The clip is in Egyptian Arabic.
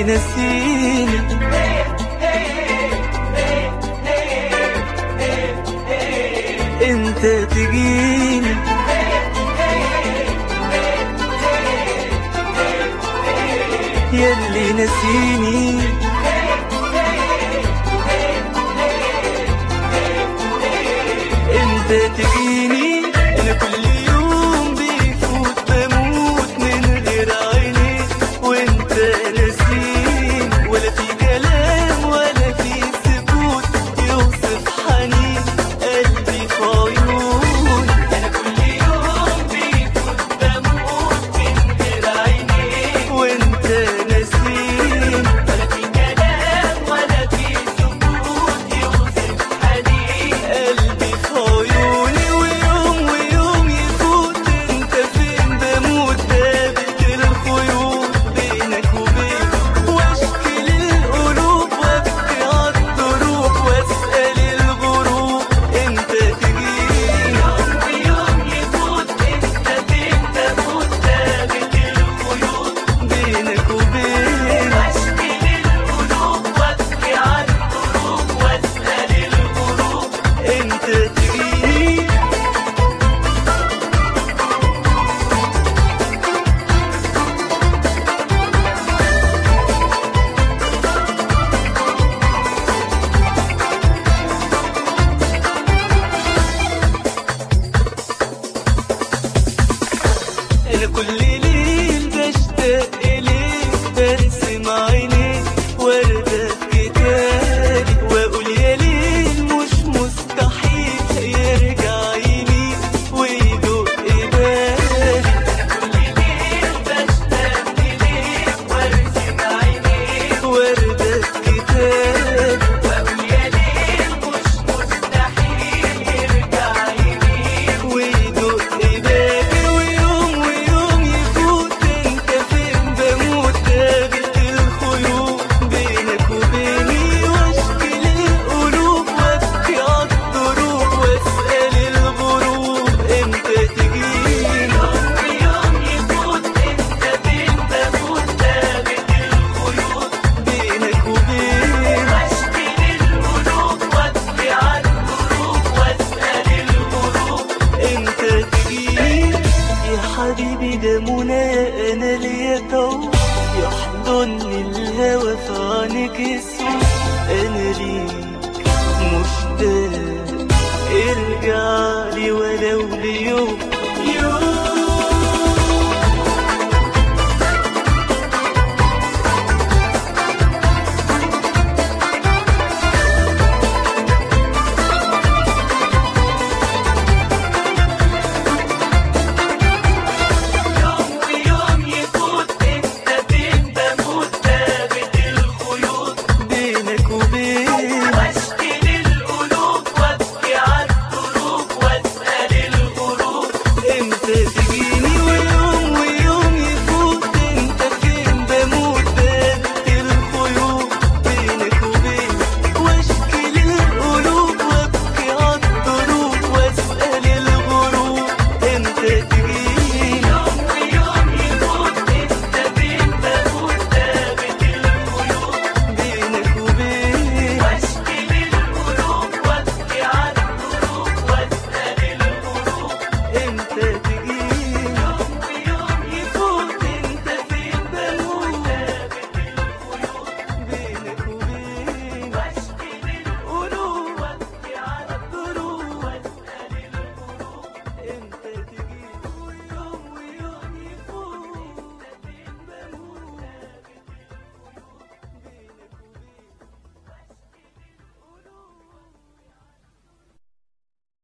يلي نسيني انت تجيني يلي نسيني انت تجيني انا كل يوم بيفوت بموت من غير عيني وانت نسيني ولا في كلام ولا في سكوت يوصف حنين قلبي في عيون انا كل يوم بيفوت بموت من غير عيني وانت نسيني ولا في كلام ولا في سكوت يوصف حنين قلبي في عيوني ويوم ويوم يفوت انت فين بموت دابت الخيوط بينك وبين واشكي للقلوب وابكي عالدروب واسأل الغروب انت تجيني يوم ويوم يفوت انت فين بموت دابت الخيوط بينك وبين واشكي للقلوب وابكي عالدروب واسأل الغروب انت تجيني انا كل ليل بشتاق اليك برسم عينيك وردة في كتابي واقول يا ليل مش مستحيل يرجع يمين ويدق بالي انا كل ليل بشتاق اليك وارسم عينيك وردة في كتابي واقول يا ليل مش مستحيل يرجع يمين ويدق بالي ويوم ويوم يفوت انت فين بموت دابت الخيوط بينك وبيني واشكي للقلوب وابكي عالدروب واسأل الغروب امتى تجيني يوم ويوم يفوت انت فين بموت دابت الخيوط بينك وبيني واشكي للقلوب وابكي عالدروب واسأل الغروب امتى تجيني يا حبيبي ده منى انا ليا طول يحضني الهوى في عينك السود انا ليك مشتاق ارجع لي ولو ليوم